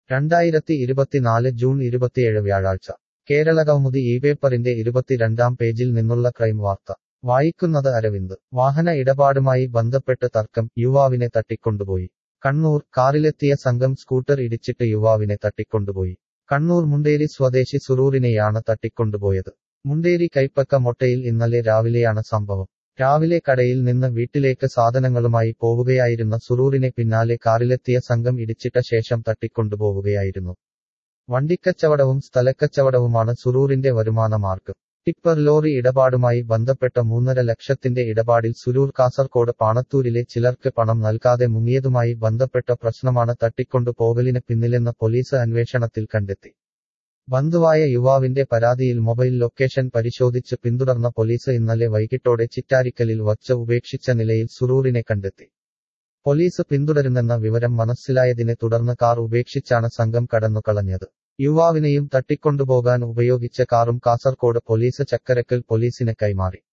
രണ്ടായിരത്തി ഇരുപത്തിനാല് ജൂൺ ഇരുപത്തിയേഴ് വ്യാഴാഴ്ച കേരളകൗമുദി ഈ പേപ്പറിന്റെ ഇരുപത്തിരണ്ടാം പേജിൽ നിന്നുള്ള ക്രൈം വാർത്ത വായിക്കുന്നത് അരവിന്ദ് വാഹന ഇടപാടുമായി ബന്ധപ്പെട്ട് തർക്കം യുവാവിനെ തട്ടിക്കൊണ്ടുപോയി കണ്ണൂർ കാറിലെത്തിയ സംഘം സ്കൂട്ടർ ഇടിച്ചിട്ട് യുവാവിനെ തട്ടിക്കൊണ്ടുപോയി കണ്ണൂർ മുണ്ടേരി സ്വദേശി സുറൂറിനെയാണ് തട്ടിക്കൊണ്ടുപോയത് മുണ്ടേരി കൈപ്പക്ക മൊട്ടയിൽ ഇന്നലെ രാവിലെയാണ് സംഭവം രാവിലെ കടയിൽ നിന്ന് വീട്ടിലേക്ക് സാധനങ്ങളുമായി പോവുകയായിരുന്ന സുറൂറിനെ പിന്നാലെ കാറിലെത്തിയ സംഘം ഇടിച്ചിട്ട ശേഷം തട്ടിക്കൊണ്ടുപോവുകയായിരുന്നു വണ്ടിക്കച്ചവടവും സ്ഥലക്കച്ചവടവുമാണ് സുറൂറിന്റെ വരുമാന മാർഗം ടിപ്പർ ലോറി ഇടപാടുമായി ബന്ധപ്പെട്ട മൂന്നര ലക്ഷത്തിന്റെ ഇടപാടിൽ സുരൂർ കാസർകോട് പാണത്തൂരിലെ ചിലർക്ക് പണം നൽകാതെ മുങ്ങിയതുമായി ബന്ധപ്പെട്ട പ്രശ്നമാണ് തട്ടിക്കൊണ്ടു പോകലിന് പിന്നിലെന്ന് പോലീസ് അന്വേഷണത്തിൽ കണ്ടെത്തി ബന്ധുവായ യുവാവിന്റെ പരാതിയിൽ മൊബൈൽ ലൊക്കേഷൻ പരിശോധിച്ച് പിന്തുടർന്ന പോലീസ് ഇന്നലെ വൈകിട്ടോടെ ചിറ്റാരിക്കലിൽ വച്ച് ഉപേക്ഷിച്ച നിലയിൽ സുറൂറിനെ കണ്ടെത്തി പോലീസ് പിന്തുടരുന്നെന്ന വിവരം മനസ്സിലായതിനെ തുടർന്ന് കാർ ഉപേക്ഷിച്ചാണ് സംഘം കടന്നുകളഞ്ഞത് യുവാവിനെയും തട്ടിക്കൊണ്ടുപോകാൻ ഉപയോഗിച്ച കാറും കാസർകോട് പോലീസ് ചക്കരക്കൽ പോലീസിന് കൈമാറി